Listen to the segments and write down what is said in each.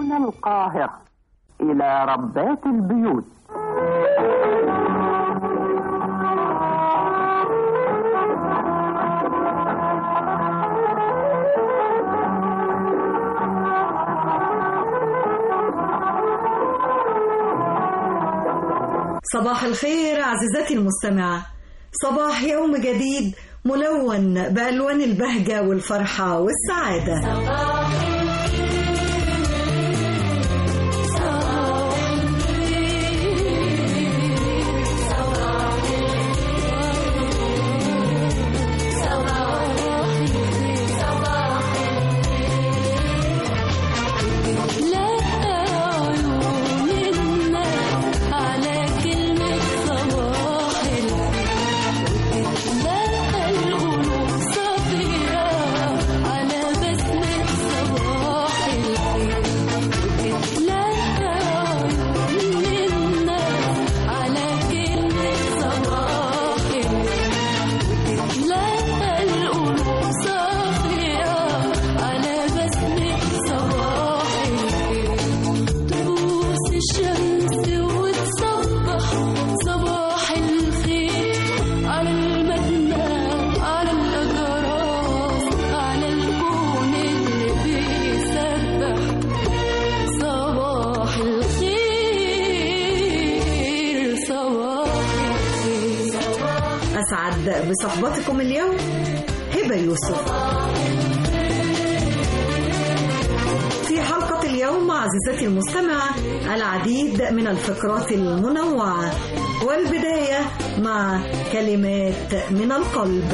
من القاهرة إلى ربات البيوت صباح الخير عزيزتي المستمعة صباح يوم جديد ملون بألوان البهجة والفرحة والسعادة لا عيون الناس على كلمة صباح الخير لا القلوب صافية على بسمة صباح الخير لا عيون الناس على كلمة صباح الخير لا القلوب صافية على بسمة صباح الخير تبوس الشمس وتصبح صباح الخير على المبنى على الأجرام على الكون اللي بيسبح صباح الخير صباح الخير أسعد بصحبتكم اليوم هبة يوسف في حلقة اليوم عزيزتي المستمعة العديد من الفقرات المنوعة والبداية مع كلمات من القلب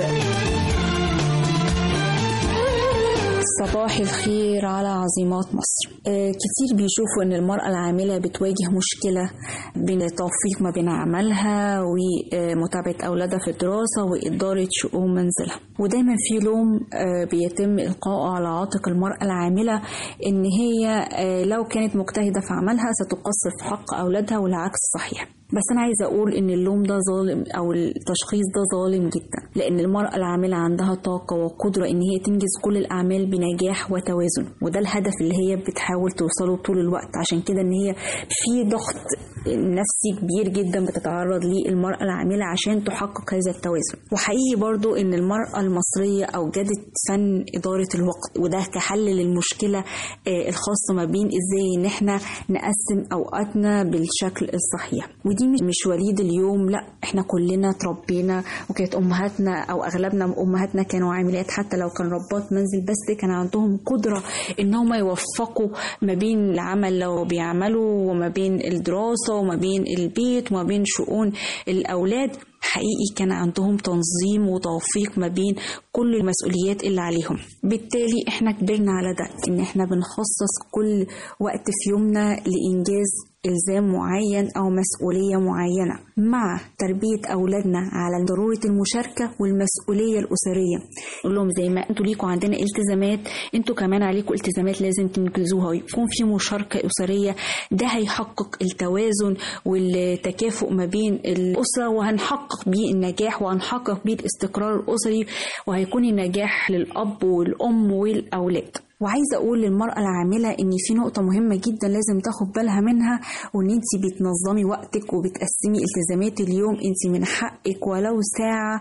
صباح الخير على عظيمات مصر آه، كتير بيشوفوا ان المرأة العاملة بتواجه مشكلة بين التوفيق ما بين عملها ومتابعة أولادها في الدراسة وإدارة شؤون منزلها ودايما في لوم آه، بيتم إلقائه على عاتق المرأة العاملة ان هي آه، لو كانت مجتهدة في عملها ستقصر في حق أولادها والعكس صحيح بس أنا عايزة أقول إن اللوم ده ظالم أو التشخيص ده ظالم جدا لأن المرأة العاملة عندها طاقة وقدرة إن هي تنجز كل الأعمال بنجاح وتوازن وده الهدف اللي هي بتحاول توصله طول الوقت عشان كده إن هي في ضغط نفسي كبير جدا بتتعرض ليه المرأة العاملة عشان تحقق هذا التوازن وحقيقي برضو إن المرأة المصرية أوجدت فن إدارة الوقت وده كحل للمشكلة آه، الخاصة ما بين إزاي إن إحنا نقسم أوقاتنا بالشكل الصحيح ودي مش- مش وليد اليوم لا إحنا كلنا تربينا وكانت أمهاتنا أو أغلبنا من أمهاتنا كانوا عاملات حتى لو كان ربات منزل بس كان عندهم قدرة إن هم يوفقوا ما بين العمل لو بيعملوا وما بين الدراسة وما بين البيت وما بين شؤون الأولاد حقيقي كان عندهم تنظيم وتوفيق ما بين كل المسؤوليات اللي عليهم بالتالي احنا كبرنا على ده ان احنا بنخصص كل وقت في يومنا لإنجاز إلزام معين أو مسؤولية معينة مع تربية أولادنا على ضرورة المشاركة والمسؤولية الأسرية نقول لهم زي ما انتوا ليكوا عندنا التزامات انتوا كمان عليكم التزامات لازم تنجزوها ويكون في مشاركة أسرية ده هيحقق التوازن والتكافؤ ما بين الأسرة وهنحقق بيه النجاح وهنحقق بيه الاستقرار الأسري وهيكون النجاح للأب والأم والأولاد وعايزة أقول للمرأة العاملة إن في نقطة مهمة جدا لازم تاخد بالها منها وإن أنت بتنظمي وقتك وبتقسمي التزامات اليوم أنت من حقك ولو ساعة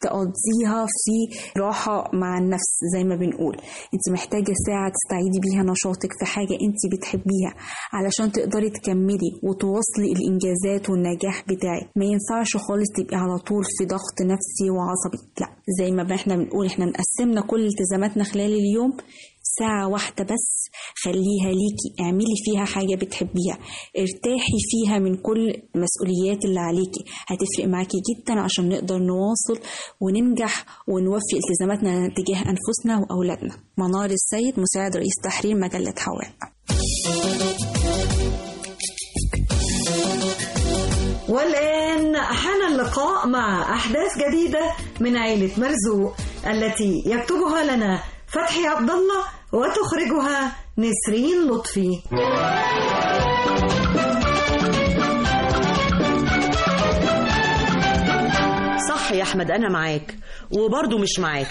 تقضيها في راحة مع النفس زي ما بنقول أنت محتاجة ساعة تستعيدي بيها نشاطك في حاجة أنت بتحبيها علشان تقدري تكملي وتواصلي الإنجازات والنجاح بتاعك ما ينفعش خالص تبقي على طول في ضغط نفسي وعصبي لا زي ما احنا بنقول احنا مقسمنا كل التزاماتنا خلال اليوم ساعة واحدة بس خليها ليكي اعملي فيها حاجة بتحبيها ارتاحي فيها من كل المسؤوليات اللي عليكي هتفرق معاكي جدا عشان نقدر نواصل وننجح ونوفي التزاماتنا تجاه أنفسنا وأولادنا منار السيد مساعد رئيس تحرير مجلة حواء والآن حان اللقاء مع أحداث جديدة من عيلة مرزوق التي يكتبها لنا فتحي عبد الله وتخرجها نسرين لطفي صح بصراحة يا أحمد أنا معاك وبرضه مش معاك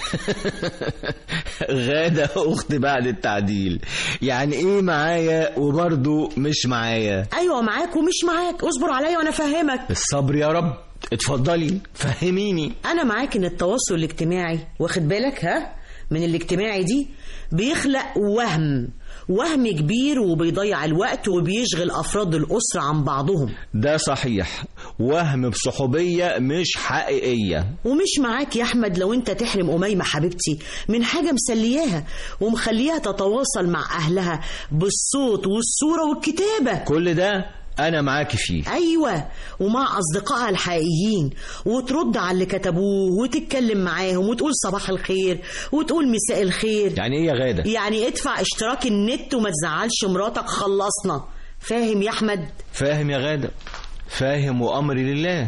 غادة أخت بعد التعديل يعني إيه معايا وبرضه مش معايا أيوة معاك ومش معاك اصبر عليا وأنا أفهمك الصبر يا رب اتفضلي فهميني أنا معاك إن التواصل الاجتماعي واخد بالك ها من الاجتماعي دي بيخلق وهم وهم كبير وبيضيع الوقت وبيشغل أفراد الأسرة عن بعضهم ده صحيح وهم بصحوبية مش حقيقية ومش معاك يا أحمد لو أنت تحرم أميمة حبيبتي من حاجة مسلياها ومخليها تتواصل مع أهلها بالصوت والصورة والكتابة كل ده أنا معاكي فيه أيوة ومع أصدقائها الحقيقيين وترد على اللي كتبوه وتتكلم معاهم وتقول صباح الخير وتقول مساء الخير يعني إيه يا غادة يعني ادفع اشتراك النت وما تزعلش مراتك خلصنا فاهم يا أحمد فاهم يا غادة فاهم وأمري لله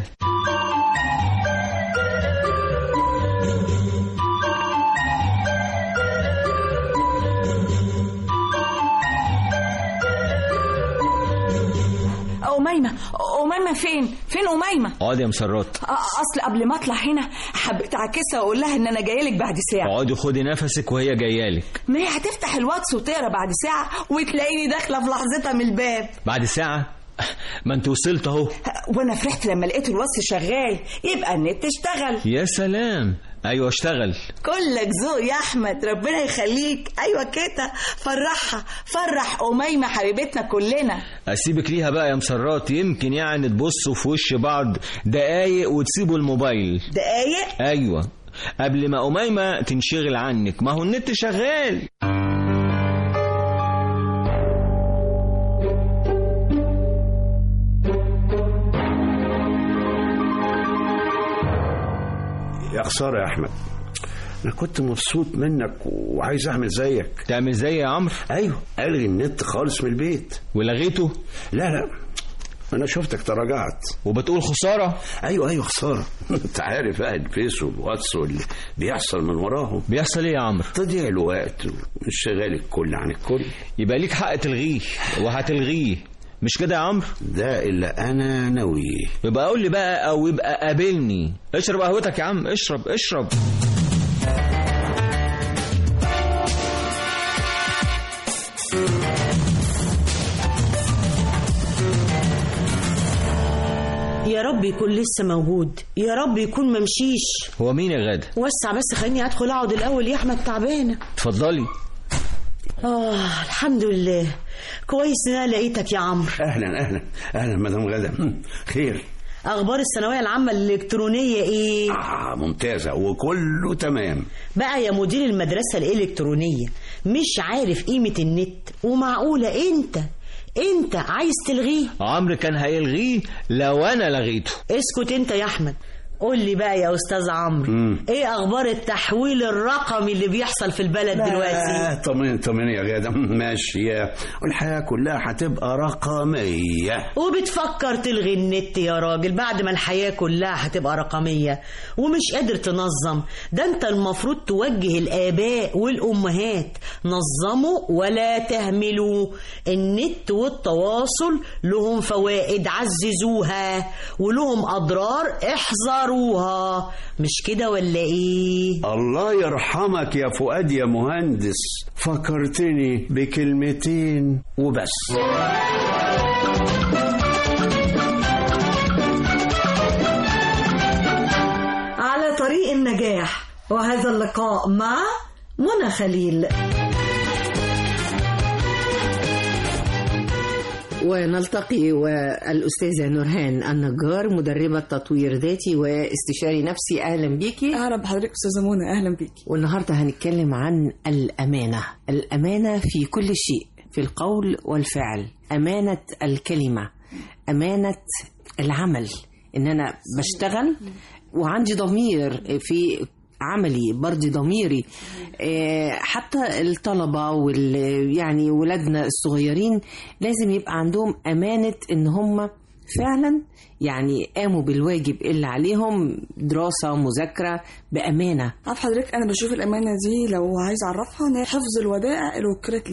أميمة أميمة فين؟ فين أميمة؟ اقعدي يا مسرات أ- أصل قبل ما أطلع هنا حبيت أعكسها وأقول لها إن أنا جاية لك بعد ساعة اقعدي خدي نفسك وهي جايالك ما هي هتفتح الواتس وتقرا بعد ساعة وتلاقيني داخلة في لحظتها من الباب بعد ساعة ما انت وصلت اهو وأنا فرحت لما لقيت الواتس شغال يبقى النت اشتغل يا سلام ايوه اشتغل كلك ذوق يا أحمد ربنا يخليك أيوة كده فرحها فرح أميمة حبيبتنا كلنا اسيبك ليها بقى يا مسرات يمكن يعني تبصوا في وش بعض دقايق وتسيبوا الموبايل دقايق ايوه قبل ما أميمة تنشغل عنك ما هو النت شغال يا خسارة يا أحمد أنا كنت مبسوط منك وعايز أعمل زيك تعمل زي يا عمرو أيوه ألغي النت خالص من البيت ولغيته لا لا أنا شفتك تراجعت وبتقول خسارة أيوه أيوه خسارة أنت عارف بقى الفيس والواتس واللي بيحصل من وراهم بيحصل ايه يا عمرو تضيع الوقت وانشغال الكل عن الكل يبقى ليك حق تلغيه وهتلغيه مش كده يا عمرو ده اللي أنا ناويه يبقى قول لي بقى او يبقى قابلني اشرب قهوتك يا عم اشرب اشرب يا رب يكون لسه موجود يا رب يكون ممشيش هو مين يا غادة وسع بس خليني ادخل اقعد الاول يا احمد تعبانه اتفضلي اه الحمد لله كويس ان انا لقيتك يا عمرو أهلا أهلا أهلا مدام غدا خير اخبار الثانويه العامه الالكترونيه ايه آه ممتازة وكله تمام بقى يا مدير المدرسه الالكترونيه مش عارف قيمه النت ومعقوله انت انت عايز تلغيه عمرو كان هيلغيه لو انا لغيته اسكت انت يا احمد قول لي بقى يا استاذ عمرو مم. ايه اخبار التحويل الرقمي اللي بيحصل في البلد دلوقتي لا طمن طمن يا غادة ماشية والحياة كلها هتبقى رقمية وبتفكر تلغي النت يا راجل بعد ما الحياة كلها هتبقى رقمية ومش قادر تنظم ده انت المفروض توجه الآباء والأمهات نظموا ولا تهملوا النت والتواصل لهم فوائد عززوها ولهم أضرار احذروها مش كده ولا ايه الله يرحمك يا فؤاد يا مهندس فكرتني بكلمتين وبس على طريق النجاح وهذا اللقاء مع منى خليل ونلتقي والأستاذة نورهان النجار مدربة تطوير ذاتي واستشاري نفسي أهلا بيكي أهلا بحضرتك أستاذة منى أهلا بيكي والنهاردة هنتكلم عن الأمانة الأمانة في كل شيء في القول والفعل أمانة الكلمة أمانة العمل إن أنا بشتغل وعندي ضمير في عملي برضي ضميري آه، حتى الطلبة وال يعني ولادنا الصغيرين لازم يبقى عندهم أمانة إن هم فعلا يعني قاموا بالواجب اللي عليهم دراسة مذاكرة بأمانة عارف حضرتك أنا بشوف الأمانة دي لو عايز أعرفها إن هي حفظ الودائع اللي وكلت ليك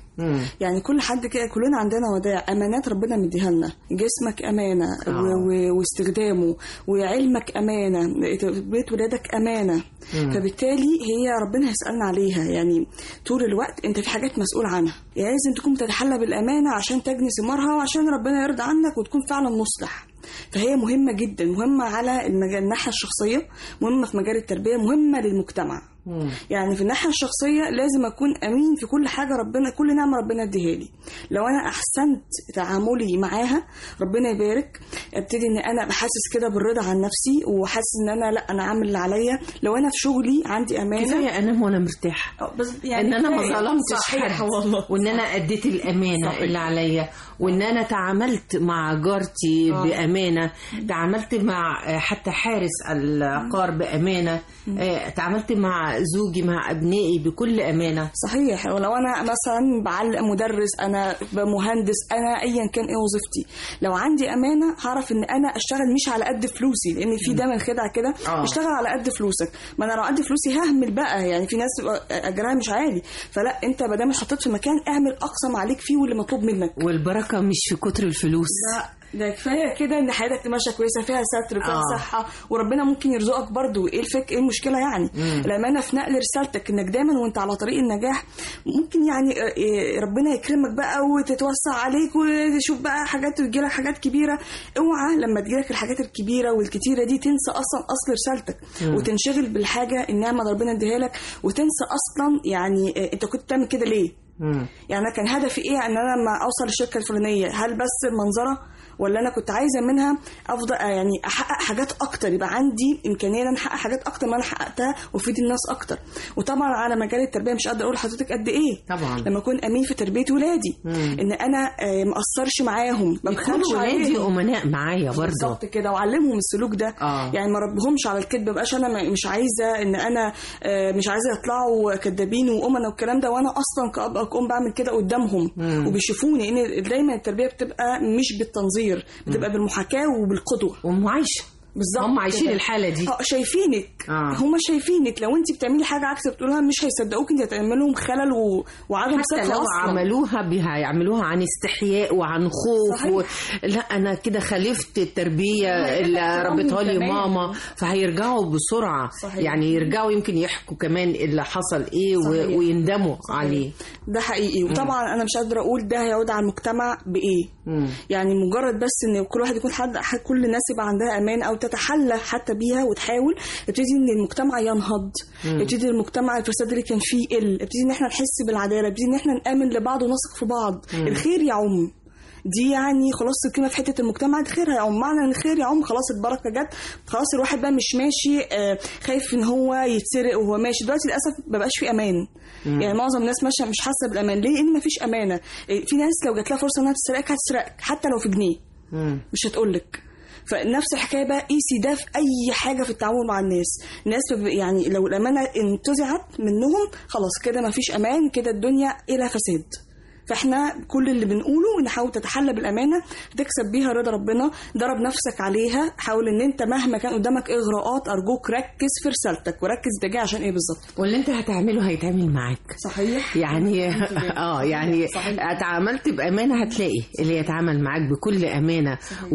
يعني كل حد كده كلنا عندنا ودائع امانات ربنا مديها لنا جسمك امانه آه. و- و- واستخدامه وعلمك امانه بيت ولادك امانه مم. فبالتالي هي ربنا هيسالنا عليها يعني طول الوقت انت في حاجات مسؤول عنها يعني لازم تكون بتتحلى بالامانه عشان تجني ثمارها وعشان ربنا يرضى عنك وتكون فعلا مصلح فهي مهمه جدا مهمه على المجال الناحيه الشخصيه مهمه في مجال التربيه مهمه للمجتمع يعني في الناحيه الشخصيه لازم اكون امين في كل حاجه ربنا كل نعمه ربنا اديها لي لو انا احسنت تعاملي معاها ربنا يبارك ابتدي ان انا بحسس كده بالرضا عن نفسي وحاسس ان انا لا انا عامل اللي عليا لو انا في شغلي عندي امانه كفايه انام وانا مرتاحه بس يعني ان انا ما كفاية. ظلمتش صحيح حد والله وان انا اديت الامانه صحيح. اللي عليا وان انا تعاملت مع جارتي آه. بامانه تعاملت مع آه، حتى حارس العقار بامانه آه، تعاملت مع زوجي مع ابنائي بكل امانه صحيح ولو انا مثلا بعلق مدرس انا مهندس انا ايا كان ايه وظيفتي لو عندي امانه هعرف ان انا اشتغل مش على قد فلوسي لان في دايما خدعه كده آه. اشتغل على قد فلوسك ما انا لو عندي فلوسي ههمل بقى يعني في ناس بيبقى اجرها مش عالي فلا انت ما دام اتحطيت في مكان اعمل اقصى ما عليك فيه واللي مطلوب منك والبركه مش في كتر الفلوس لا ده كفايه كده ان حياتك ماشيه كويسه فيها ستر وفيها آه. صحه وربنا ممكن يرزقك برضو ايه الفك ايه المشكله يعني مم. الامانه في نقل رسالتك انك دايما وانت على طريق النجاح ممكن يعني آه، إيه، ربنا يكرمك بقى وتتوسع عليك وتشوف بقى حاجات وتجيلك حاجات كبيره اوعى لما تجيلك الحاجات الكبيره والكتيره دي تنسى اصلا اصل رسالتك مم. وتنشغل بالحاجه النعمه اللي ربنا اديها لك وتنسى اصلا يعني آه، انت كنت بتعمل كده ليه مم. يعني انا كان هدفي ايه ان انا لما اوصل للشركه الفلانيه هل بس المنظره ولا انا كنت عايزه منها افضل يعني احقق حاجات اكتر يبقى عندي امكانيه ان انا احقق حاجات اكتر ما انا حققتها وافيد الناس اكتر وطبعا على مجال التربيه مش قادره اقول لحضرتك قد ايه طبعا لما اكون امين في تربيه ولادي مم. ان انا آه، ما اقصرش معاهم ما يكونوا بخلش ولادي عليهم. امناء معايا برضه بالظبط كده واعلمهم السلوك ده آه. يعني ما ربهمش على الكذب مبقاش انا م- مش عايزه ان انا آه، مش عايزه يطلعوا كدابين وامنا والكلام ده وانا اصلا كاب أو كأم بعمل كده قدامهم مم. وبيشوفوني ان دايما التربيه بتبقى مش بالتنظير بتبقى بالمحاكاه وبالقدوه ومعايشه بالظبط هم عايشين كده. الحالة دي. اه شايفينك آه. هم شايفينك لو انت بتعملي حاجه عكس اللي بتقولها مش هيصدقوك انت هتعمل لهم خلل و... وعدم حتى ثقه لو اصلا عملوها بها يعملوها عن استحياء وعن خوف صحيح. و... لا انا كده خالفت التربيه هيبقى اللي احترام ربتها لي كمان. ماما فهيرجعوا بسرعه صحيح. يعني يرجعوا يمكن يحكوا كمان اللي حصل ايه و... صحيح. ويندموا صحيح. عليه ده حقيقي وطبعا انا مش قادره اقول ده هيعود على المجتمع بايه مم. يعني مجرد بس ان كل واحد يكون حد ح- كل الناس يبقى عندها امان او تتحلى حتى بيها وتحاول يبتدي ان المجتمع ينهض مم. يبتدي المجتمع الفساد اللي كان فيه يقل يبتدي ان احنا نحس بالعداله يبتدي ان احنا نامن لبعض ونثق في بعض مم. الخير يعم دي يعني خلاص الكلمه في حته المجتمع الخير هيعم معنى ان الخير يعم خلاص البركه جت خلاص الواحد بقى مش ماشي آه، خايف ان هو يتسرق وهو ماشي دلوقتي للاسف ما بقاش في امان مم. يعني معظم الناس ماشيه مش حاسه بالامان ليه لان مفيش امانه إيه، في ناس لو جات لها فرصه انها تسرقك هتسرقك حتى لو في جنيه مم. مش هتقولك فنفس الحكايه بقى قيسي ده في اي حاجه في التعامل مع الناس الناس بب- يعني لو الامانه انتزعت منهم خلاص كده مفيش امان كده الدنيا الى فساد فاحنا كل اللي بنقوله نحاول تتحلى بالامانه تكسب بيها رضا ربنا ضرب نفسك عليها حاول ان انت مهما كان قدامك اغراءات ارجوك ركز في رسالتك وركز ده جاي عشان ايه بالظبط واللي انت هتعمله هيتعمل معاك صحيح يعني اه يعني صحيح. اتعاملت بامانه هتلاقي اللي يتعامل معاك بكل امانه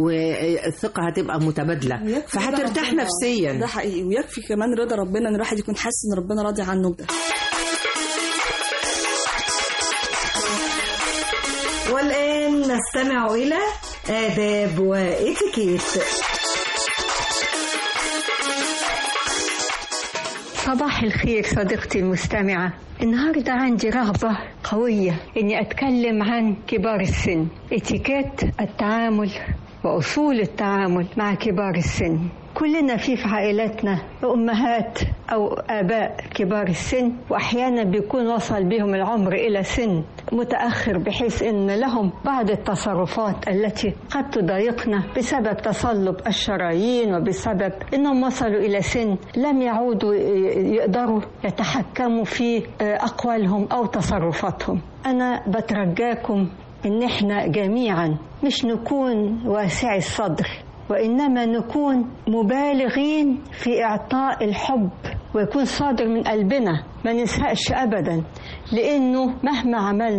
والثقه هتبقى متبادله ويكفي رضا فهترتاح ربنا. نفسيا ده حقيقي ويكفي كمان رضا ربنا ان الواحد يكون حاسس ان ربنا راضي عنه بده والآن نستمع إلى آداب وإتيكيت صباح الخير صديقتي المستمعة النهاردة عندي رغبة قوية إني أتكلم عن كبار السن اتيكيت التعامل وأصول التعامل مع كبار السن كلنا في في عائلاتنا أمهات أو آباء كبار السن وأحيانا بيكون وصل بهم العمر إلى سن متأخر بحيث أن لهم بعض التصرفات التي قد تضايقنا بسبب تصلب الشرايين وبسبب أنهم وصلوا إلى سن لم يعودوا يقدروا يتحكموا في أقوالهم أو تصرفاتهم أنا بترجاكم ان احنا جميعا مش نكون واسعي الصدر وانما نكون مبالغين في اعطاء الحب ويكون صادر من قلبنا ما نزهقش ابدا لانه مهما عملنا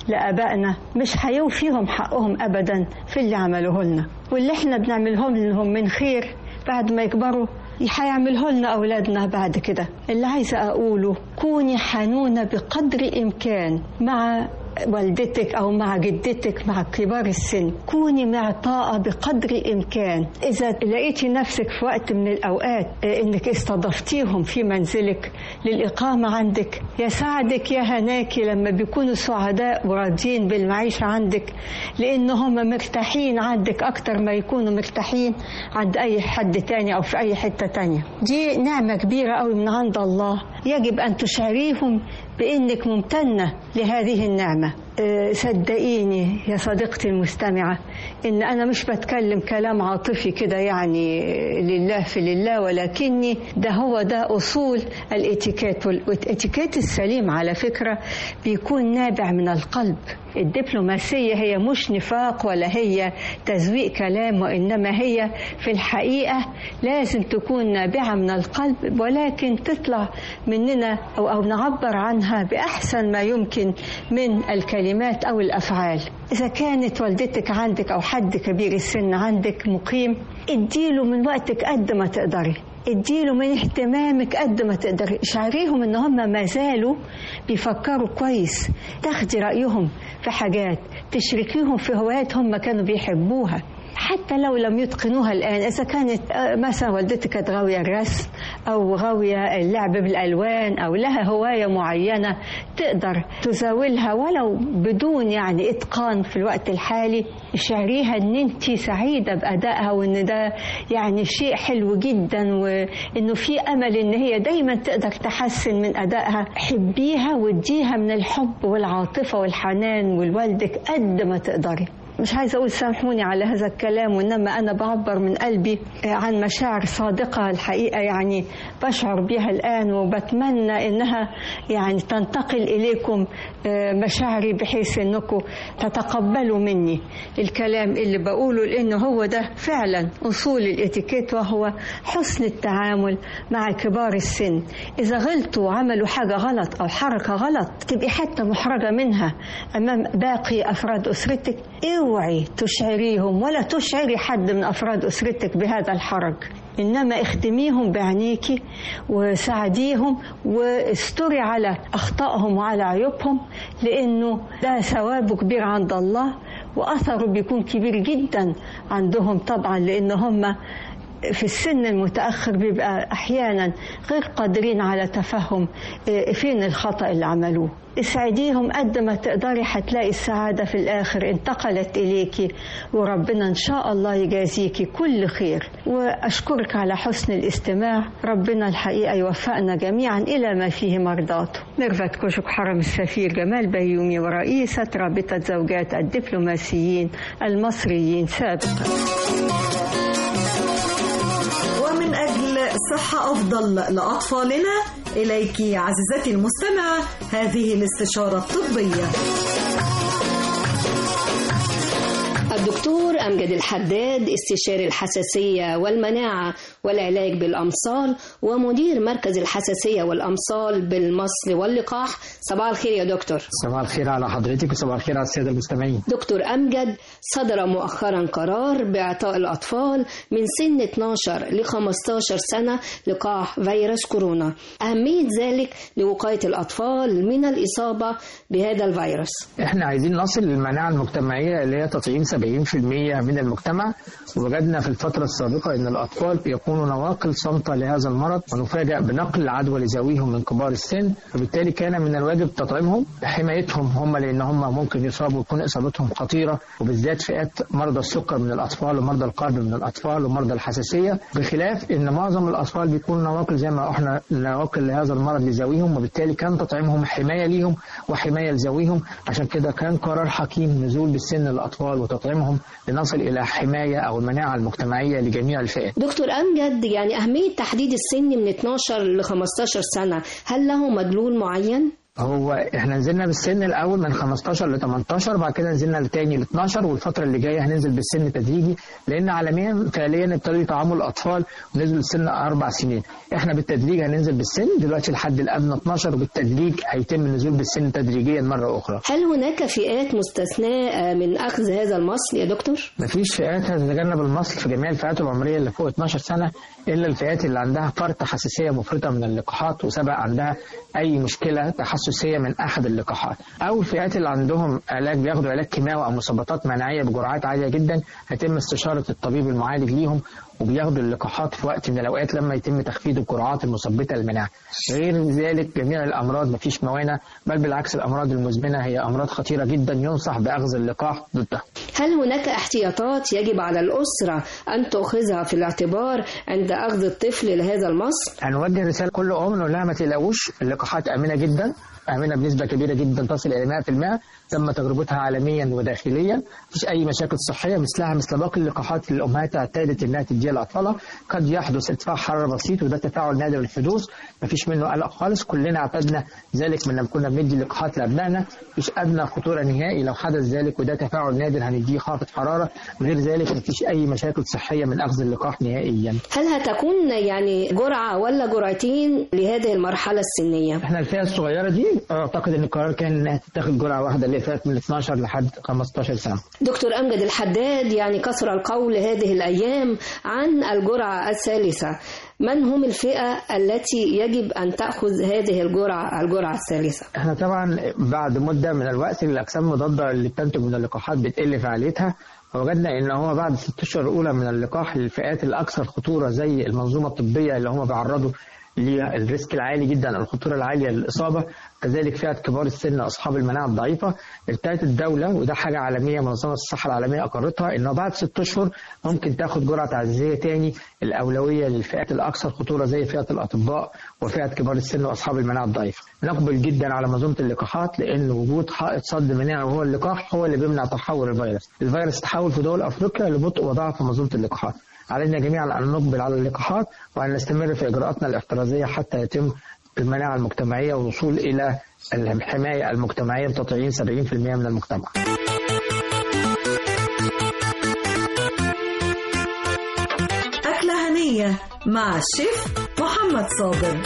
لآبائنا مش هيوفيهم حقهم أبدا في اللي عملوه لنا واللي احنا بنعمله لهم من خير بعد ما يكبروا هيعمله لنا أولادنا بعد كده اللي عايزة أقوله كوني حنونة بقدر الإمكان مع والدتك أو مع جدتك مع كبار السن كوني معطاءة بقدر الإمكان إذا لقيتي نفسك في وقت من الأوقات آه، إنك استضفتيهم في منزلك للإقامة عندك يساعدك يا هناكي لما بيكونوا سعداء وراضيين بالمعيشة عندك لأن هم مرتاحين عندك أكتر ما يكونوا مرتاحين عند أي حد تاني أو في أي حتة تانية دي نعمة كبيرة أوي من عند الله يجب أن تشعريهم بأنك ممتنة لهذه النعمة أه، صدقيني يا صديقتي المستمعة إن أنا مش بتكلم كلام عاطفي كده يعني لله في لله ولكني ده هو ده أصول الاتيكيت والاتيكيت السليم على فكرة بيكون نابع من القلب الدبلوماسية هي مش نفاق ولا هي تزويق كلام وإنما هي في الحقيقة لازم تكون نابعة من القلب ولكن تطلع مننا أو, أو نعبر عنها بأحسن ما يمكن من الكلمات أو الأفعال إذا كانت والدتك عندك أو حد كبير السن عندك مقيم اديله من وقتك قد ما تقدري اديله من اهتمامك قد ما تقدري اشعريهم ان هم ما زالوا بيفكروا كويس تاخدي رايهم في حاجات تشركيهم في هوايات هم كانوا بيحبوها حتى لو لم يتقنوها الآن إذا كانت آه، مثلا والدتك كانت غاوية الرسم أو غاوية اللعب بالألوان أو لها هواية معينة تقدر تزاولها ولو بدون يعني إتقان في الوقت الحالي اشعريها إن أنت سعيدة بأدائها وإن ده يعني شيء حلو جدا وإنه في أمل إن هي دايما تقدر تحسن من أدائها حبيها واديها من الحب والعاطفة والحنان والوالدك قد ما تقدري مش عايزة أقول سامحوني على هذا الكلام وإنما أنا بعبر من قلبي عن مشاعر صادقة الحقيقة يعني بشعر بها الآن وبتمنى إنها يعني تنتقل إليكم آه، مشاعري بحيث إنكم تتقبلوا مني الكلام اللي بقوله لأنه هو ده فعلا أصول الإتيكيت وهو حسن التعامل مع كبار السن إذا غلطوا وعملوا حاجة غلط أو حركة غلط تبقي حتى محرجة منها أمام باقي أفراد أسرتك اوعي تشعريهم ولا تشعري حد من أفراد أسرتك بهذا الحرج إنما اخدميهم بعينيكي وساعديهم واستري على أخطائهم وعلى عيوبهم لأنه ده ثوابه كبير عند الله وأثره بيكون كبير جدا عندهم طبعا لأن هم في السن المتأخر بيبقى أحيانا غير قادرين على تفهم إيه، فين الخطأ اللي عملوه اسعديهم قد ما تقدري هتلاقي السعادة في الآخر انتقلت إليكي وربنا إن شاء الله يجازيكي كل خير وأشكرك على حسن الاستماع ربنا الحقيقة يوفقنا جميعا إلى ما فيه مرضاته ميرفت كوشك حرم السفير جمال بيومي ورئيسة رابطة زوجات الدبلوماسيين المصريين سابقا ومن أجل صحة أفضل لأطفالنا إليك عزيزتي المستمعة هذه الاستشارة الطبية الدكتور أمجد الحداد استشاري الحساسية والمناعة والعلاج بالأمصال ومدير مركز الحساسية والأمصال بالمصل واللقاح صباح الخير يا دكتور صباح الخير على حضرتك وصباح الخير على الساده المستمعين دكتور أمجد صدر مؤخرا قرار بإعطاء الأطفال من سن 12 ل 15 سنة لقاح فيروس كورونا أهمية ذلك لوقاية الأطفال من الإصابة بهذا الفيروس احنا عايزين نصل للمناعه المجتمعيه اللي هي تطعيم 70% من المجتمع ووجدنا في الفتره السابقه ان الاطفال يكونوا نواقل صامته لهذا المرض ونفاجأ بنقل العدوى لذويهم من كبار السن وبالتالي كان من الواجب تطعيمهم حمايتهم هم لان هم ممكن يصابوا ويكون اصابتهم خطيره وبالذات فئات مرضى السكر من الاطفال ومرضى القلب من الاطفال ومرضى الحساسيه بخلاف ان معظم الاطفال بيكونوا نواقل زي ما احنا نواقل لهذا المرض لذويهم وبالتالي كان تطعيمهم حمايه ليهم وحمايه لذويهم عشان كده كان قرار حكيم نزول بالسن للاطفال وتطعيمهم لنصل الى حمايه او المناعه المجتمعيه لجميع الفئات دكتور أمجد يعني أهمية تحديد السن من 12 ل 15 سنة هل له مدلول معين؟ هو احنا نزلنا بالسن الاول من 15 ل 18 بعد كده نزلنا لتاني ل 12 والفتره اللي جايه هننزل بالسن تدريجي لان عالميا فعليا ابتدوا يطعموا الاطفال ونزلوا لسن اربع سنين احنا بالتدريج هننزل بالسن دلوقتي لحد الادنى 12 وبالتدريج هيتم النزول بالسن تدريجيا مره اخرى هل هناك فئات مستثناة من أخذ هذا المصل يا دكتور؟ مفيش فئات هتتجنب المصل في جميع الفئات العمريه اللي فوق 12 سنه الا الفئات اللي عندها فرط حساسيه مفرطه من اللقاحات وسبق عندها اي مشكله تحسسيه من احد اللقاحات او الفئات اللي عندهم علاج بياخدوا علاج كيماوي او مثبطات مناعيه بجرعات عاليه جدا هيتم استشاره الطبيب المعالج ليهم وبياخدوا اللقاحات في وقت من الاوقات لما يتم تخفيض الجرعات المثبته للمناعه. غير ذلك جميع الامراض مفيش موانع بل بالعكس الامراض المزمنه هي امراض خطيره جدا ينصح باخذ اللقاح ضدها. هل هناك احتياطات يجب على الأسرة أن تأخذها في الاعتبار عند أخذ الطفل لهذا المصل؟ هنوجه رساله كل ام نقول لها ما تقلقوش اللقاحات امنه جدا امنه بنسبه كبيره جدا تصل الى 100% تم تجربتها عالميا وداخليا مفيش اي مشاكل صحيه مثلها مثل باقي اللقاحات اللي الامهات اعتادت انها تديها لاطفالها قد يحدث ارتفاع حراره بسيط وده تفاعل نادر الحدوث مفيش منه قلق خالص كلنا اعتدنا ذلك من لما كنا بندي لقاحات لابنائنا مفيش ادنى خطوره نهائي لو حدث ذلك وده تفاعل نادر هنديه خافض حراره غير ذلك مفيش اي مشاكل صحيه من اخذ اللقاح نهائيا هل هتكون يعني جرعة ولا جرعتين لهذه المرحلة السنية؟ احنا الفئه الصغيره دي اعتقد ان القرار كان انها تتاخد جرعه واحده اللي هي فئه من 12 لحد 15 سنه دكتور أمجد الحداد يعني كثر القول هذه الأيام عن الجرعة الثالثة من هم الفئة التي يجب أن تأخذ هذه الجرعة الجرعة الثالثة؟ احنا طبعا بعد مده من الوقت الاجسام المضاده اللي بتنتج من اللقاحات بتقل فعاليتها فوجدنا ان هو بعد ست اشهر الاولى من اللقاح للفئات الاكثر خطوره زي المنظومه الطبيه اللي هم بيعرضوا للريسك العالي جدا الخطوره العاليه للاصابه كذلك فئه كبار السن اصحاب المناعه الضعيفه ابتدت الدوله وده حاجه عالميه منظمه الصحه العالميه اقرتها انه بعد ست اشهر ممكن تاخد جرعه تعزيزيه تاني الاولويه للفئات الاكثر خطوره زي فئه الاطباء وفئه كبار السن واصحاب المناعه الضعيفه. نقبل جدا على منظومه اللقاحات لان وجود حائط صد مناعي وهو اللقاح هو اللي بيمنع تحور الفيروس. الفيروس تحول في دول افريقيا لبطء وضعف في منظومه اللقاحات. علينا جميعا ان نقبل على اللقاحات وان نستمر في اجراءاتنا الاحترازيه حتى يتم المناعه المجتمعيه والوصول الى الحمايه المجتمعيه بتطعيم 70% من المجتمع. أكلة هنية مع الشيف محمد صابر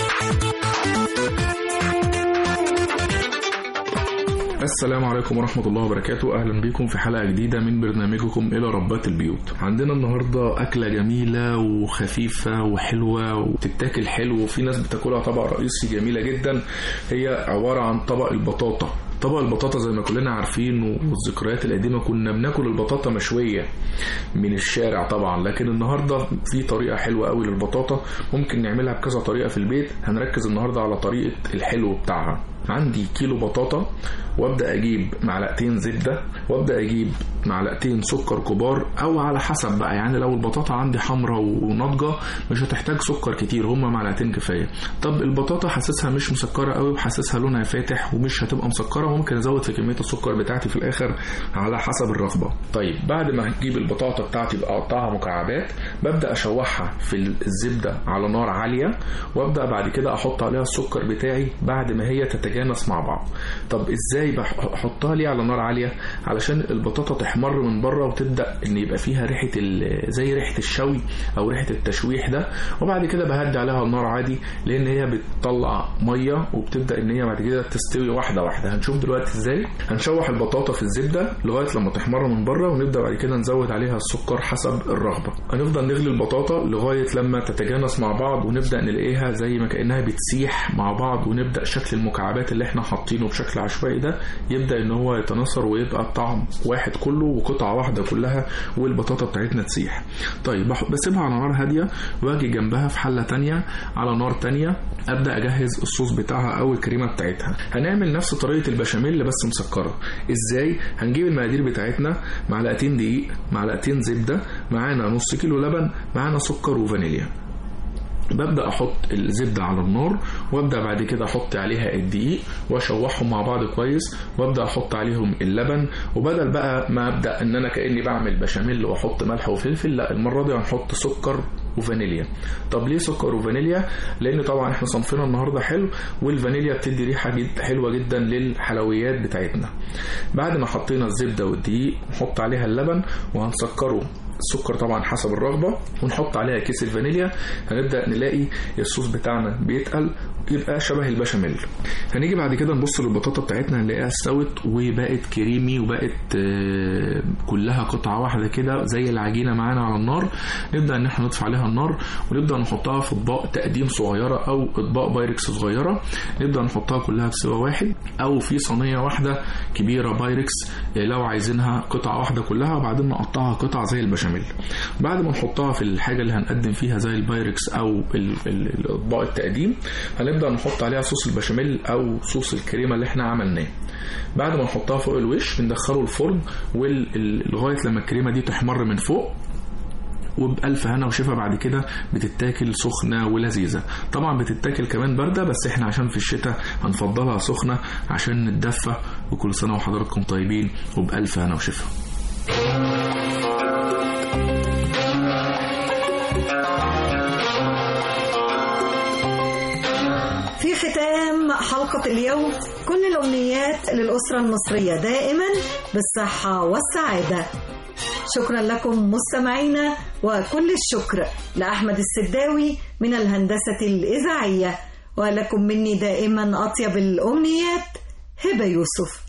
السلام عليكم ورحمة الله وبركاته أهلا بكم في حلقة جديدة من برنامجكم إلى ربات البيوت عندنا النهاردة أكلة جميلة وخفيفة وحلوة وتتاكل حلو وفي ناس بتاكلها طبق رئيسي جميلة جدا هي عبارة عن طبق البطاطا طبق البطاطا زي ما كلنا عارفين والذكريات القديمة كنا بناكل البطاطا مشوية من الشارع طبعا لكن النهاردة في طريقة حلوة قوي للبطاطا ممكن نعملها بكذا طريقة في البيت هنركز النهاردة على طريقة الحلو بتاعها عندي كيلو بطاطا وابدا اجيب معلقتين زبده وابدا اجيب معلقتين سكر كبار او على حسب بقى يعني لو البطاطا عندي حمراء وناضجه مش هتحتاج سكر كتير هما معلقتين كفايه طب البطاطا حاسسها مش مسكره قوي وحاسسها لونها فاتح ومش هتبقى مسكره ممكن ازود في كميه السكر بتاعتي في الاخر على حسب الرغبه طيب بعد ما هتجيب البطاطا بتاعتي بقطعها مكعبات ببدا اشوحها في الزبده على نار عاليه وابدا بعد كده احط عليها السكر بتاعي بعد ما هي تتجانس مع بعض طب ازاي بحطها ليه على نار عاليه علشان البطاطا تحمر من بره وتبدا ان يبقى فيها ريحه زي ريحه الشوي او ريحه التشويح ده وبعد كده بهدي عليها النار عادي لان هي بتطلع ميه وبتبدا ان هي بعد كده تستوي واحده واحده هنشوف دلوقتي ازاي هنشوح البطاطا في الزبده لغايه لما تحمر من بره ونبدا بعد كده نزود عليها السكر حسب الرغبه هنفضل نغلي البطاطا لغايه لما تتجانس مع بعض ونبدا نلاقيها زي ما كانها بتسيح مع بعض ونبدا شكل المكعبات اللي احنا حاطينه بشكل عشوائي ده يبدا ان هو يتناثر ويبقى الطعم واحد كله وقطعه واحده كلها والبطاطا بتاعتنا تسيح طيب بسيبها على نار هاديه واجي جنبها في حله تانية على نار تانية ابدا اجهز الصوص بتاعها او الكريمه بتاعتها هنعمل نفس طريقه البشاميل بس مسكره ازاي هنجيب المقادير بتاعتنا معلقتين دقيق معلقتين زبده معانا نص كيلو لبن معانا سكر وفانيليا ببدا احط الزبده على النار وابدا بعد كده احط عليها الدقيق واشوحهم مع بعض كويس وابدا احط عليهم اللبن وبدل بقى ما ابدا ان انا كاني بعمل بشاميل واحط ملح وفلفل لا المره دي هنحط سكر وفانيليا طب ليه سكر وفانيليا لان طبعا احنا صنفنا النهارده حلو والفانيليا بتدي ريحه جد حلوه جدا للحلويات بتاعتنا بعد ما حطينا الزبده والدقيق نحط عليها اللبن وهنسكره السكر طبعا حسب الرغبة ونحط عليها كيس الفانيليا هنبدأ نلاقي الصوص بتاعنا بيتقل يبقى شبه البشاميل هنيجي بعد كده نبص للبطاطا بتاعتنا نلاقيها استوت وبقت كريمي وبقت آه، كلها قطعة واحدة كده زي العجينة معانا على النار نبدأ ان احنا نطفي عليها النار ونبدأ نحطها في اطباق تقديم صغيرة او اطباق بايركس صغيرة نبدأ نحطها كلها في سوا واحد او في صينية واحدة كبيرة بايركس آه، لو عايزينها قطعة واحدة كلها وبعدين نقطعها قطع زي البشاميل بعد ما نحطها في الحاجة اللي هنقدم فيها زي البايركس او ال- ال- الاطباق التقديم هنبدأ نحط عليها صوص البشاميل او صوص الكريمة اللي احنا عملناه بعد ما نحطها فوق الوش بندخله الفرن وال- ال- لغاية لما الكريمة دي تحمر من فوق وبألف هنا وشفا بعد كده بتتاكل سخنة ولذيذة طبعا بتتاكل كمان باردة بس احنا عشان في الشتاء هنفضلها سخنة عشان نتدفى وكل سنة وحضراتكم طيبين وبألف هنا وشفا في ختام حلقة اليوم كل الأمنيات للأسرة المصرية دائما بالصحة والسعادة شكرا لكم مستمعينا وكل الشكر لأحمد السداوي من الهندسة الإذاعية ولكم مني دائما أطيب الأمنيات هبة يوسف